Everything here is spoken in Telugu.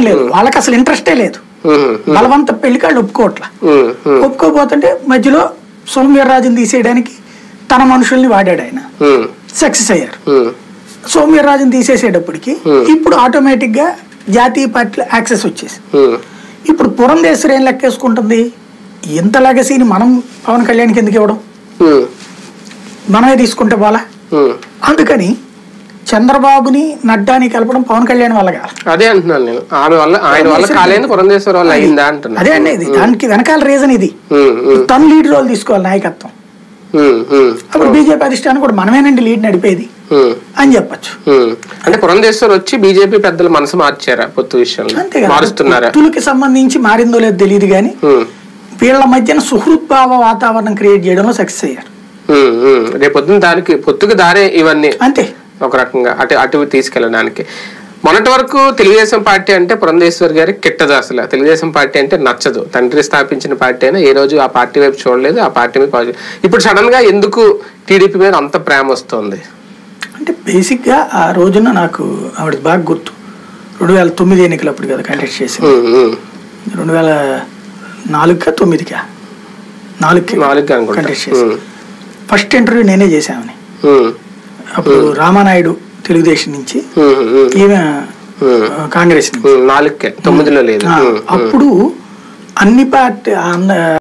లేదు వాళ్ళకి అసలు ఇంట్రెస్టే లేదు ఉమ్, బలవంత పెళ్లికి వాళ్ళు ఒప్పుకోవట్లా ఉమ్, ఉమ్, ఒప్పుకోపోతుంటే మధ్యలో సోమవీర్రాజుని తీసేయడానికి తన మనుషుల్ని వాడాడు ఆయన ఉమ్, సక్సెస్ అయ్యారు ఉమ్, సోమవీర్రాజుని తీసేసేటప్పటికి ఇప్పుడు ఆటోమేటిక్ గా జాతీయ పార్టీలో యాక్సెస్ వచ్చేసి ఉమ్, ఇప్పుడు పురంధేశ్వరి ఏం లెక్కేసుకుంటుంది ఇంత లెగసీని మనం పవన్ కళ్యాణ్కి ఎందుకు ఇవ్వడం ఉమ్, మనమే తీసుకుంటే పోలా ఉమ్. అందుకని చంద్రబాబుని నడ్డాని కలపడం పవన్ కళ్యాణ్ వల్ల కాదు అదే అంటున్నాను నేను ఆమె వల్ల ఆయన వల్ల కాలేని పురంధేశ్వర వల్ల అయిందా అంటున్నా అదే అండి ఇది దానికి వెనకాల రీజన్ ఇది ఉమ్, ఉమ్, తను లీడ్ రోల్ తీసుకోవాలి నాయకత్వం ఉమ్, ఉమ్, అప్పుడు బీజేపీ అధిష్టానం కూడా మనమేనండి లీడ్ నడిపేది ఉమ్, అని చెప్పొచ్చు ఉమ్. అంటే పురంధేశ్వర్ వచ్చి బీజేపీ పెద్దల మనసు మార్చారా పొత్తు విషయంలో అంతే కదా మారుస్తున్నారా పొత్తులకి సంబంధించి మారిందో లేదో తెలియదు కానీ ఉమ్, వీళ్ళ మధ్యన సుహృద్భావ వాతావరణం క్రియేట్ చేయడంలో సక్సెస్ అయ్యారు ఉమ్, ఉమ్. రేపొద్దున దానికి పొత్తుకు దారే ఇవన్నీ అంతే ఒక రకంగా అటు అటు తీసుకెళ్ళడానికి మొన్నటి వరకు తెలుగుదేశం పార్టీ అంటే పురంధేశ్వర్ గారి కిట్టదు అసలు తెలుగుదేశం పార్టీ అంటే నచ్చదు తండ్రి స్థాపించిన పార్టీ అయినా ఏ రోజు ఆ పార్టీ వైపు చూడలేదు ఆ పార్టీ మీద పాజిటివ్ ఇప్పుడు సడన్ గా ఎందుకు టీడీపీ మీద అంత ప్రేమ వస్తుంది అంటే బేసిక్గా ఆ రోజున నాకు ఆవిడ బాగా గుర్తు రెండు వేల తొమ్మిది ఎన్నికలప్పుడు కదా కండక్ట్ చేసింది ఉమ్, ఉమ్. రెండు వేల నాలుగుకా తొమ్మిదికా నాలుగుకి నాలుగు అనుకుంటా కంటెస్ట్ చేసి ఉమ్, ఫస్ట్ ఇంటర్వ్యూ నేనే చేశామని ఉమ్, అప్పుడు రామానాయుడు తెలుగుదేశం నుంచి ఉమ్, ఉమ్, ఈమె ఉమ్, ఆ, కాంగ్రెస్ నుంచి ఉమ్, నాలుగుకే తొమ్మిదిలో లేదు ఆ, ఉమ్, అప్పుడు అన్ని పార్టీ అన్న